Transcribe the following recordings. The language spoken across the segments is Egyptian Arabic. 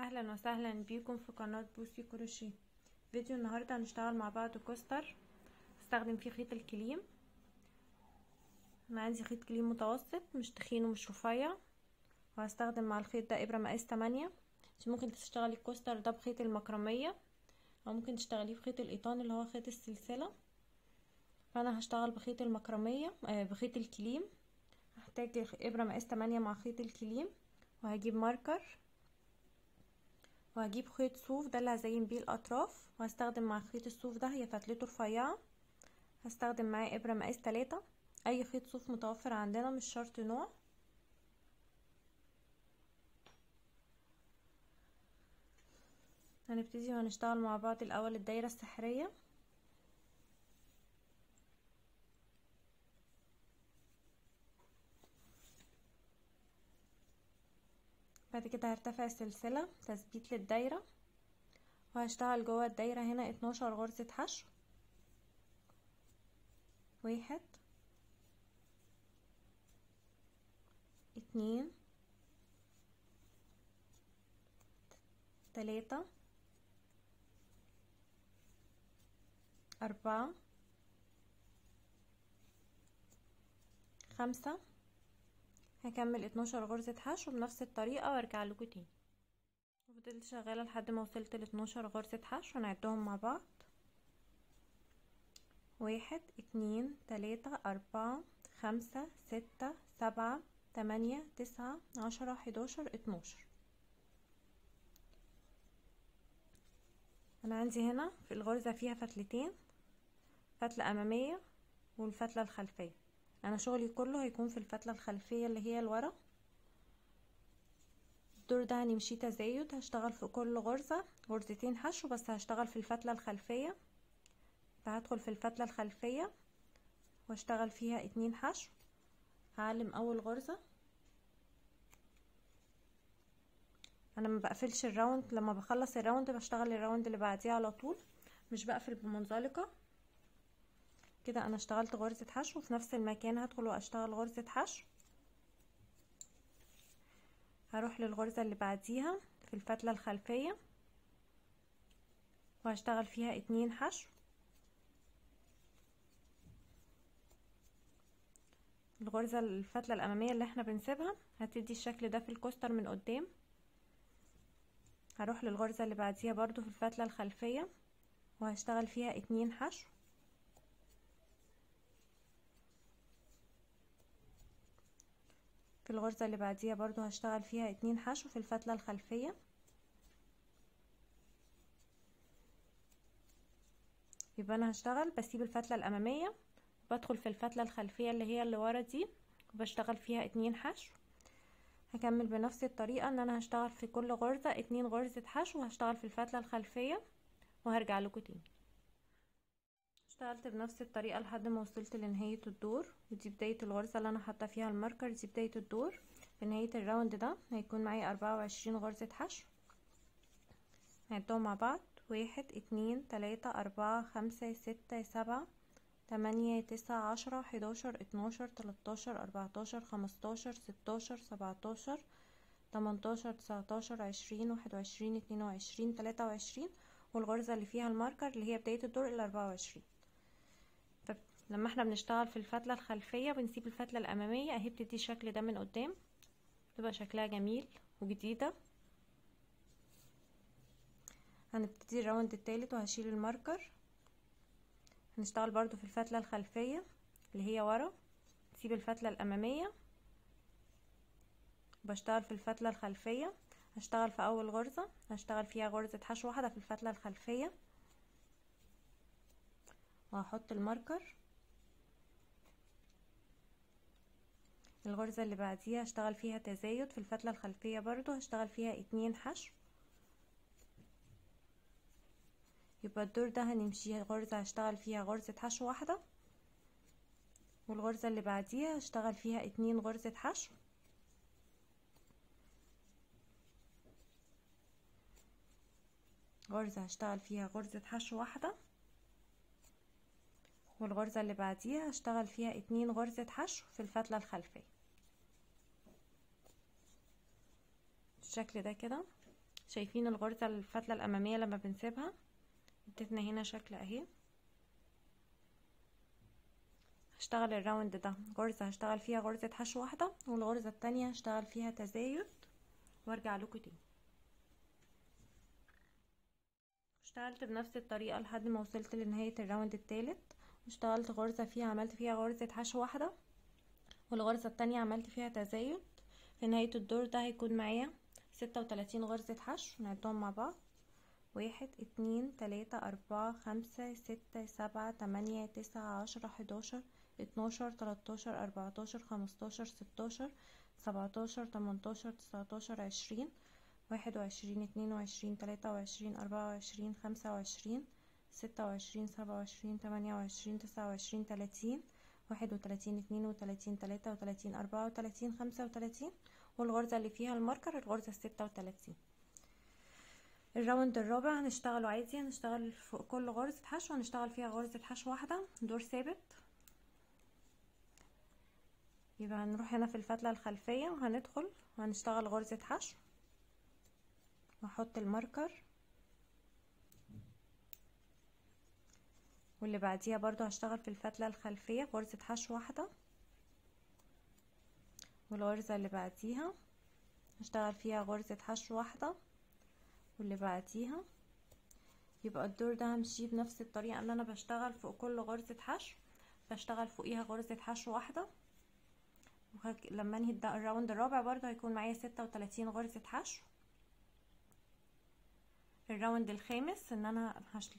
اهلا وسهلا بيكم في قناة بوسي كروشيه فيديو النهاردة هنشتغل مع بعض كوستر هستخدم فيه خيط الكليم انا عندي خيط كليم متوسط مش تخين ومش رفيع وهستخدم مع الخيط ده ابرة مقاس 8 انت ممكن تشتغلي الكوستر ده بخيط المكرمية او ممكن تشتغليه بخيط الايطان اللي هو خيط السلسلة فانا هشتغل بخيط المكرمية آه بخيط الكليم هحتاج ابرة مقاس 8 مع خيط الكليم وهجيب ماركر وهجيب خيط صوف ده اللي هزين بيه الاطراف وهستخدم مع خيط الصوف ده هي فتلته رفيعه هستخدم معاه ابره مقاس 3 اي خيط صوف متوفر عندنا مش شرط نوع هنبتدي وهنشتغل مع بعض الاول الدايره السحريه بعد كده هرتفع السلسلة تثبيت للدايرة وهشتغل جوه الدايرة هنا اتناشر غرزة حشو واحد اتنين تلاتة أربعة خمسة هكمل اتناشر غرزة حشو بنفس الطريقة وارجع لكم تاني وفضلت شغالة لحد ما وصلت لاتناشر غرزة حشو هنعدهم مع بعض واحد اتنين تلاتة اربعة خمسة ستة سبعة تمانية تسعة عشرة حداشر اتناشر انا عندي هنا في الغرزة فيها فتلتين فتلة امامية والفتلة الخلفية انا شغلي كله هيكون في الفتلة الخلفية اللي هي الورا الدور ده هنمشي تزايد هشتغل في كل غرزة غرزتين حشو بس هشتغل في الفتلة الخلفية فهدخل في الفتلة الخلفية واشتغل فيها اتنين حشو هعلم اول غرزة انا ما بقفلش الراوند لما بخلص الراوند بشتغل الراوند اللي بعديه على طول مش بقفل بمنزلقه كده انا اشتغلت غرزة حشو في نفس المكان هدخل واشتغل غرزة حشو هروح للغرزة اللي بعديها في الفتلة الخلفية وهشتغل فيها اتنين حشو الغرزة الفتلة الامامية اللي احنا بنسيبها هتدي الشكل ده في الكوستر من قدام هروح للغرزة اللي بعديها برضو في الفتلة الخلفية وهشتغل فيها اتنين حشو في الغرزة اللي بعديها برضو هشتغل فيها اتنين حشو في الفتلة الخلفية يبقى انا هشتغل بسيب الفتلة الامامية بدخل في الفتلة الخلفية اللي هي اللي ورا دي وبشتغل فيها اتنين حشو هكمل بنفس الطريقة ان انا هشتغل في كل غرزة اتنين غرزة حشو وهشتغل في الفتلة الخلفية وهرجع لكم تاني اشتغلت بنفس الطريقة لحد ما وصلت لنهاية الدور ودي بداية الغرزة اللي انا حاطة فيها الماركر دي بداية الدور في نهاية الراوند ده هيكون معايا اربعة وعشرين غرزة حشو هنعدهم مع بعض واحد اتنين تلاتة اربعة خمسة ستة سبعة تمانية تسعة عشرة حداشر اتناشر تلاتاشر اربعتاشر خمستاشر ستاشر سبعتاشر تمنتاشر تسعتاشر عشرين واحد وعشرين اتنين وعشرين تلاتة وعشرين والغرزة اللي فيها الماركر اللي هي بداية الدور الاربعة وعشرين طب لما احنا بنشتغل في الفتلة الخلفية بنسيب الفتلة الامامية اهي بتدي الشكل ده من قدام تبقى شكلها جميل وجديدة هنبتدي الراوند التالت وهشيل الماركر هنشتغل برضو في الفتلة الخلفية اللي هي ورا نسيب الفتلة الامامية بشتغل في الفتلة الخلفية هشتغل في اول غرزة هشتغل فيها غرزة حشو واحدة في الفتلة الخلفية وهحط الماركر الغرزة اللي بعديها هشتغل فيها تزايد في الفتلة الخلفية برضو هشتغل فيها اتنين حشو يبقى الدور ده هنمشي غرزة هشتغل فيها غرزة حشو واحدة والغرزة اللي بعديها هشتغل فيها اتنين غرزة حشو غرزة هشتغل فيها غرزة حشو واحدة والغرزة اللي بعديها هشتغل فيها اتنين غرزة حشو في الفتلة الخلفية بالشكل ده كده شايفين الغرزة الفتلة الامامية لما بنسيبها ادتنا هنا شكل اهي هشتغل الراوند ده غرزة هشتغل فيها غرزة حشو واحدة والغرزة التانية هشتغل فيها تزايد وارجع لكم تاني اشتغلت بنفس الطريقة لحد ما وصلت لنهاية الراوند التالت اشتغلت غرزة فيها عملت فيها غرزة حشو واحدة والغرزة التانية عملت فيها تزايد في نهاية الدور ده هيكون معايا ستة وتلاتين غرزة حشو نعدهم مع بعض واحد اتنين تلاتة اربعة خمسة ستة سبعة تمانية تسعة عشرة حداشر اتناشر تلاتاشر اربعتاشر خمستاشر ستاشر سبعتاشر تمنتاشر تسعتاشر عشرين واحد وعشرين اتنين وعشرين تلاتة وعشرين اربعة وعشرين خمسة وعشرين ستة وعشرين سبعة وعشرين تمانية وعشرين تسعة وعشرين تلاتين واحد وتلاتين اتنين وتلاتين تلاتة وتلاتين اربعة وتلاتين خمسة وتلاتين والغرزة اللي فيها الماركر الغرزة الستة وتلاتين الراوند الرابع هنشتغله عادي هنشتغل فوق كل غرزة حشو هنشتغل فيها غرزة حشو واحدة دور ثابت يبقى هنروح هنا في الفتلة الخلفية وهندخل وهنشتغل غرزة حشو واحط الماركر واللي بعديها برضو هشتغل في الفتلة الخلفية غرزة حشو واحدة والغرزة اللي بعديها هشتغل فيها غرزة حشو واحدة واللي بعديها يبقى الدور ده همشيه بنفس الطريقة اللي انا بشتغل فوق كل غرزة حشو بشتغل فوقيها غرزة حشو واحدة لما انهي الراوند الرابع برضو هيكون معايا ستة وتلاتين غرزة حشو الراوند الخامس ان انا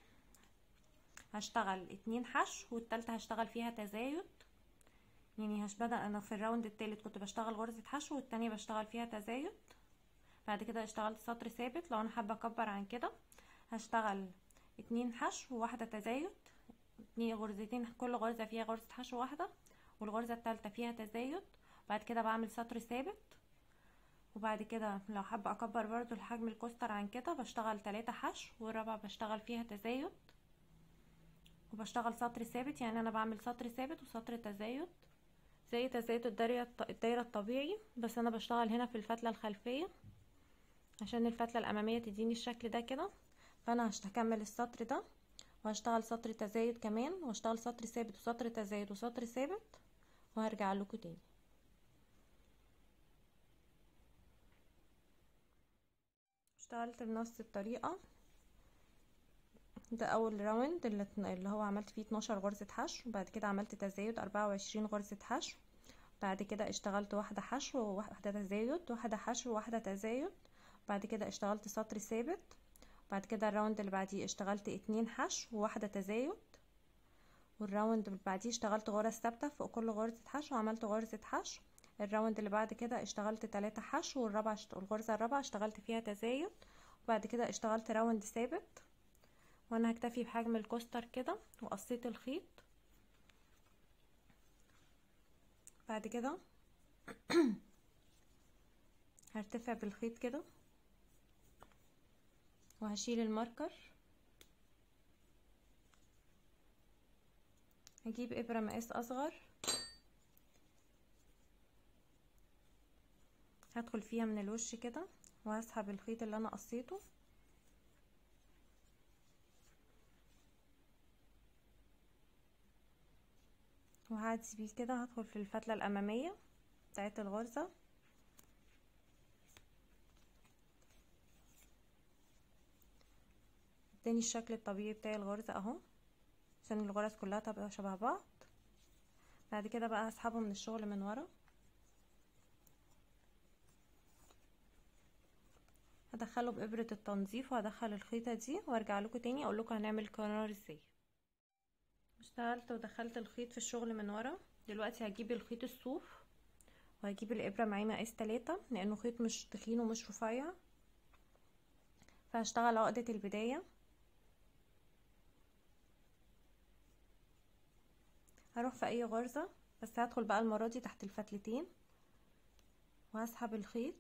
هشتغل اتنين حشو والتالتة هشتغل فيها تزايد يعني هش بدأ انا في الراوند التالت كنت بشتغل غرزة حشو والتانية بشتغل فيها تزايد بعد كده اشتغلت سطر ثابت لو انا حابة اكبر عن كده هشتغل اتنين حشو وواحدة تزايد اتنين غرزتين كل غرزة فيها غرزة حشو واحدة والغرزة التالتة فيها تزايد بعد كده بعمل سطر ثابت وبعد كده لو حابة اكبر برضو الحجم الكوستر عن كده بشتغل تلاتة حشو والرابعة بشتغل فيها تزايد وبشتغل سطر ثابت يعني انا بعمل سطر ثابت وسطر تزايد زي تزايد الدايرة الدايرة الطبيعي بس انا بشتغل هنا في الفتلة الخلفية عشان الفتلة الامامية تديني الشكل ده كده فانا هكمل السطر ده وهشتغل سطر تزايد كمان واشتغل سطر ثابت وسطر تزايد وسطر ثابت وهرجع لكم تاني اشتغلت بنفس الطريقة ده اول راوند اللي, اللي هو عملت فيه 12 غرزة حشو بعد كده عملت تزايد 24 غرزة حشو بعد كده اشتغلت واحدة حشو وواحدة تزايد واحدة حشو وواحدة تزايد بعد كده اشتغلت سطر ثابت بعد كده الراوند اللي بعديه اشتغلت اتنين حشو وواحدة تزايد والراوند اللي بعديه اشتغلت غرز ثابتة فوق كل غرزة حشو وعملت غرزة حشو الراوند اللي بعد كده اشتغلت تلاتة حشو والرابعة الغرزة الرابعة اشتغلت فيها تزايد وبعد كده اشتغلت راوند ثابت وانا هكتفي بحجم الكوستر كده وقصيت الخيط بعد كده هرتفع بالخيط كده وهشيل الماركر هجيب ابرة مقاس اصغر هدخل فيها من الوش كده وهسحب الخيط اللي انا قصيته وهعدي بيه كده هدخل في الفتلة الامامية بتاعت الغرزة اداني الشكل الطبيعي بتاع الغرزة اهو عشان الغرز كلها تبقى شبه بعض بعد كده بقى هسحبه من الشغل من ورا هدخله بإبرة التنظيف وهدخل الخيطة دي وارجع لكم تاني اقول لكم هنعمل القرار ازاي اشتغلت ودخلت الخيط في الشغل من ورا دلوقتي هجيب الخيط الصوف وهجيب الابرة معايا مقاس تلاتة لانه خيط مش تخين ومش رفيع فهشتغل عقدة البداية هروح في اي غرزة بس هدخل بقى المرة دي تحت الفتلتين وهسحب الخيط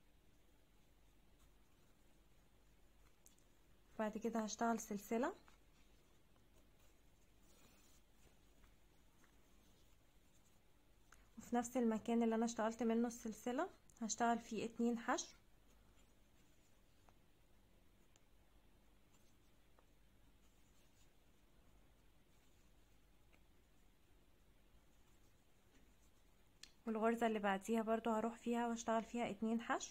بعد كده هشتغل سلسلة وفي نفس المكان اللي انا اشتغلت منه السلسلة هشتغل فيه اتنين حشو والغرزة اللي بعديها برضو هروح فيها واشتغل فيها اتنين حشو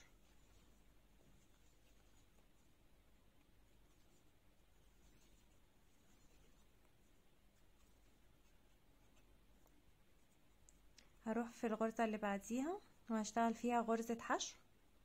هروح في الغرزة اللي بعديها وهشتغل فيها غرزة حشو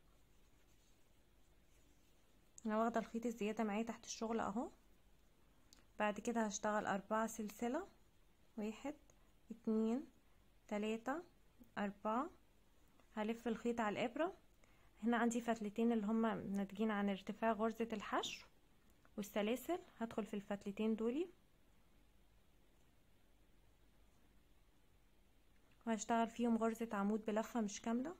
انا واخدة الخيط الزيادة معايا تحت الشغل اهو بعد كده هشتغل اربعة سلسلة واحد اتنين تلاتة اربعة هلف الخيط على الابرة هنا عندي فتلتين اللي هما ناتجين عن ارتفاع غرزة الحشو والسلاسل هدخل في الفتلتين دولي وهشتغل فيهم غرزة عمود بلفة مش كاملة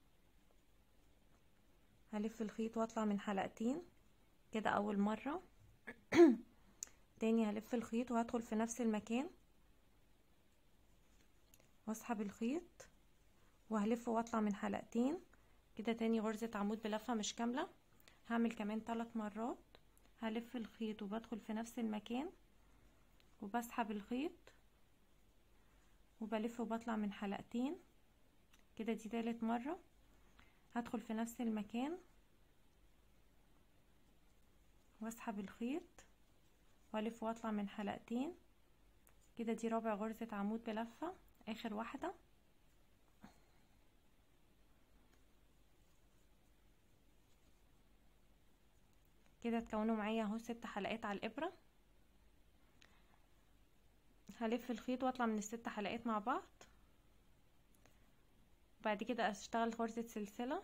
هلف الخيط واطلع من حلقتين كده اول مرة تاني هلف الخيط وهدخل في نفس المكان واسحب الخيط وهلفه واطلع من حلقتين كده تاني غرزة عمود بلفة مش كاملة هعمل كمان ثلاث مرات هلف الخيط وبدخل في نفس المكان وبسحب الخيط وبلف وبطلع من حلقتين كده دي تالت مرة هدخل في نفس المكان واسحب الخيط والف واطلع من حلقتين كده دي رابع غرزة عمود بلفة اخر واحدة كده تكونوا معايا اهو ست حلقات على الابرة هلف الخيط واطلع من الست حلقات مع بعض بعد كده اشتغل غرزة سلسلة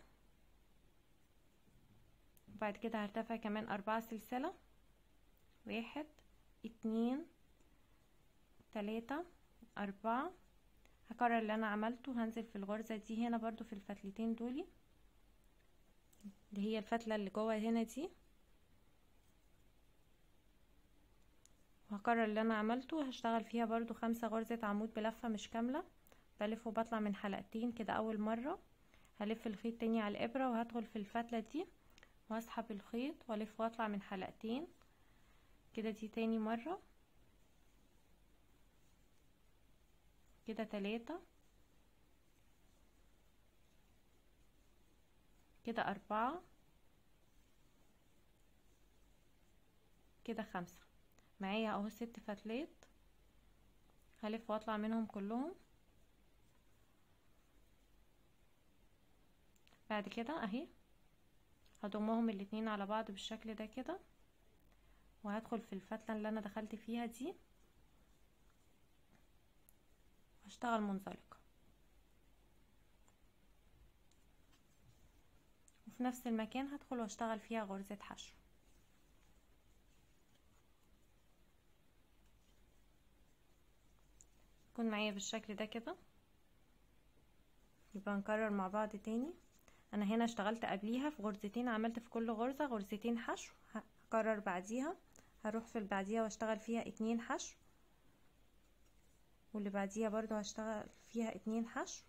وبعد كده هرتفع كمان اربعة سلسلة واحد اتنين تلاتة اربعة هكرر اللي انا عملته هنزل في الغرزة دي هنا برضو في الفتلتين دولي اللي هي الفتلة اللي جوه هنا دي وهكرر اللي انا عملته هشتغل فيها برضو خمسة غرزة عمود بلفة مش كاملة بلف وبطلع من حلقتين كده اول مرة هلف الخيط تاني على الابرة وهدخل في الفتلة دي واسحب الخيط والف واطلع من حلقتين كده دي تاني مرة كده تلاتة كده اربعة كده خمسة معايا اهو ست فتلات هلف واطلع منهم كلهم بعد كده اهي هضمهم الاتنين على بعض بالشكل ده كده وهدخل في الفتلة اللي انا دخلت فيها دي هشتغل منزلقة وفي نفس المكان هدخل واشتغل فيها غرزة حشو يكون معايا بالشكل ده كده يبقى نكرر مع بعض تاني انا هنا اشتغلت قبليها في غرزتين عملت في كل غرزة غرزتين حشو هكرر بعديها هروح في اللي بعديها واشتغل فيها اتنين حشو واللي بعديها برضو هشتغل فيها اتنين حشو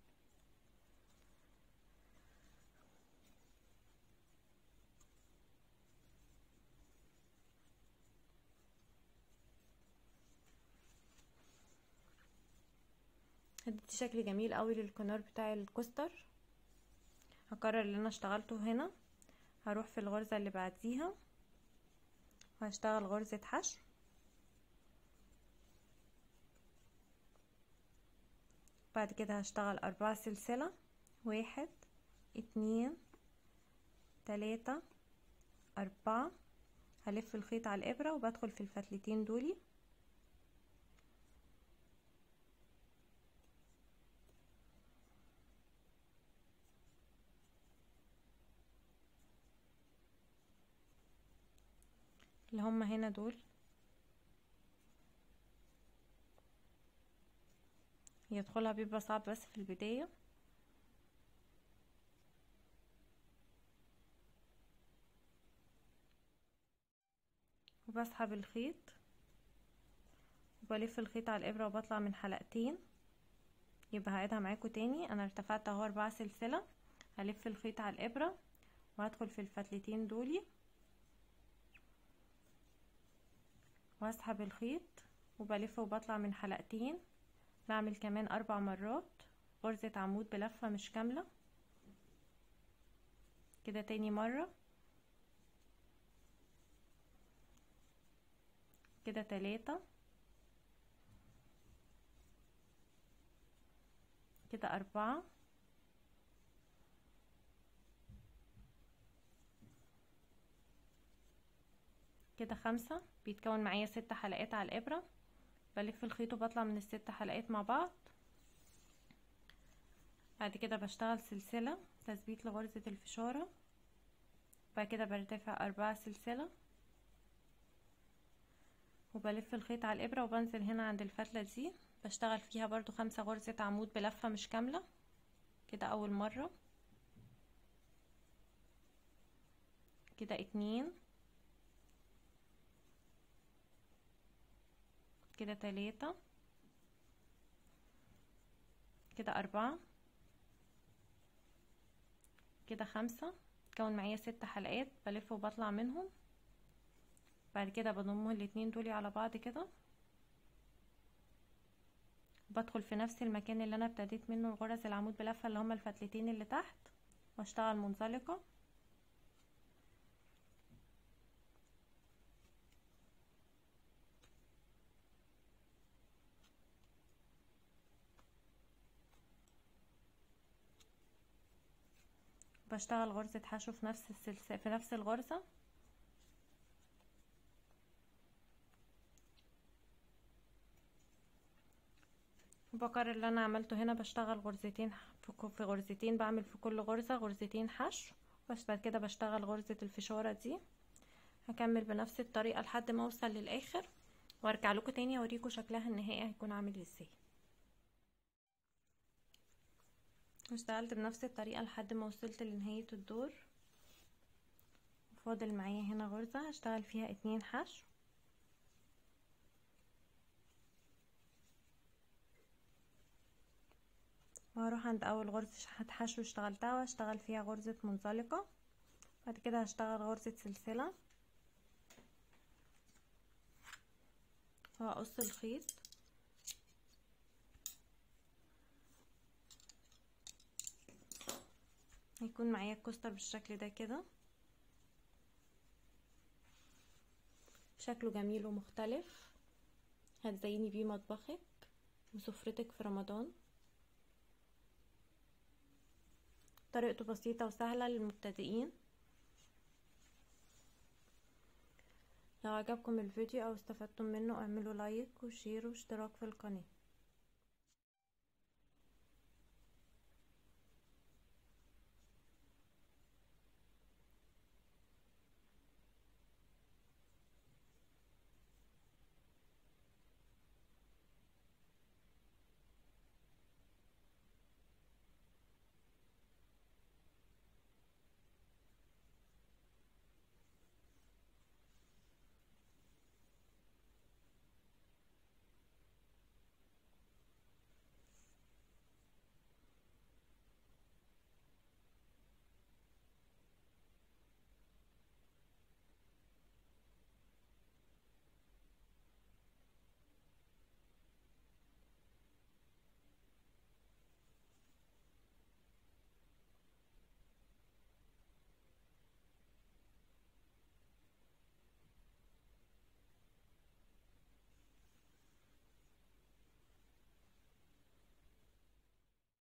اديت شكل جميل قوي للكنار بتاع الكوستر هكرر اللي انا اشتغلته هنا هروح في الغرزة اللي بعديها وهشتغل غرزة حشو بعد كده هشتغل أربعة سلسلة واحد اتنين تلاتة أربعة هلف الخيط على الإبرة وبدخل في الفتلتين دولي اللي هم هنا دول يدخلها بيبقى صعب بس في البداية وبسحب الخيط وبلف الخيط على الابرة وبطلع من حلقتين يبقى هعيدها معاكم تاني انا ارتفعت اهو اربعة سلسلة هلف الخيط على الابرة وهدخل في الفتلتين دولي واسحب الخيط وبلف وبطلع من حلقتين بعمل كمان اربع مرات غرزة عمود بلفة مش كاملة كده تاني مرة كده تلاتة كده أربعة كده خمسة بيتكون معايا ست حلقات على الإبرة بلف الخيط وبطلع من الست حلقات مع بعض بعد كده بشتغل سلسلة تثبيت لغرزة الفشارة بعد كده برتفع أربعة سلسلة وبلف الخيط على الإبرة وبنزل هنا عند الفتلة دي بشتغل فيها برضو خمسة غرزة عمود بلفة مش كاملة كده أول مرة كده اتنين كده تلاتة كده أربعة كده خمسة تكون معايا ست حلقات بلف وبطلع منهم بعد كده بضم الاتنين دولي على بعض كده بدخل في نفس المكان اللي انا ابتديت منه الغرز العمود بلفة اللي هما الفتلتين اللي تحت واشتغل منزلقة بشتغل غرزة حشو في نفس السلسلة في نفس الغرزة بكرر اللي انا عملته هنا بشتغل غرزتين في غرزتين بعمل في كل غرزة غرزتين حشو بس بعد كده بشتغل غرزة الفشارة دي هكمل بنفس الطريقة لحد ما اوصل للاخر وارجع لكم تاني اوريكم شكلها النهائي هيكون عامل ازاي واشتغلت بنفس الطريقة لحد ما وصلت لنهاية الدور فاضل معايا هنا غرزة هشتغل فيها اتنين حشو وهروح عند اول غرزة حشو اشتغلتها واشتغل فيها غرزة منزلقة بعد كده هشتغل غرزة سلسلة وهقص الخيط هيكون معايا الكوستر بالشكل ده كده شكله جميل ومختلف هتزيني بيه مطبخك وسفرتك في رمضان طريقته بسيطة وسهلة للمبتدئين لو عجبكم الفيديو او استفدتم منه اعملوا لايك وشير واشتراك في القناه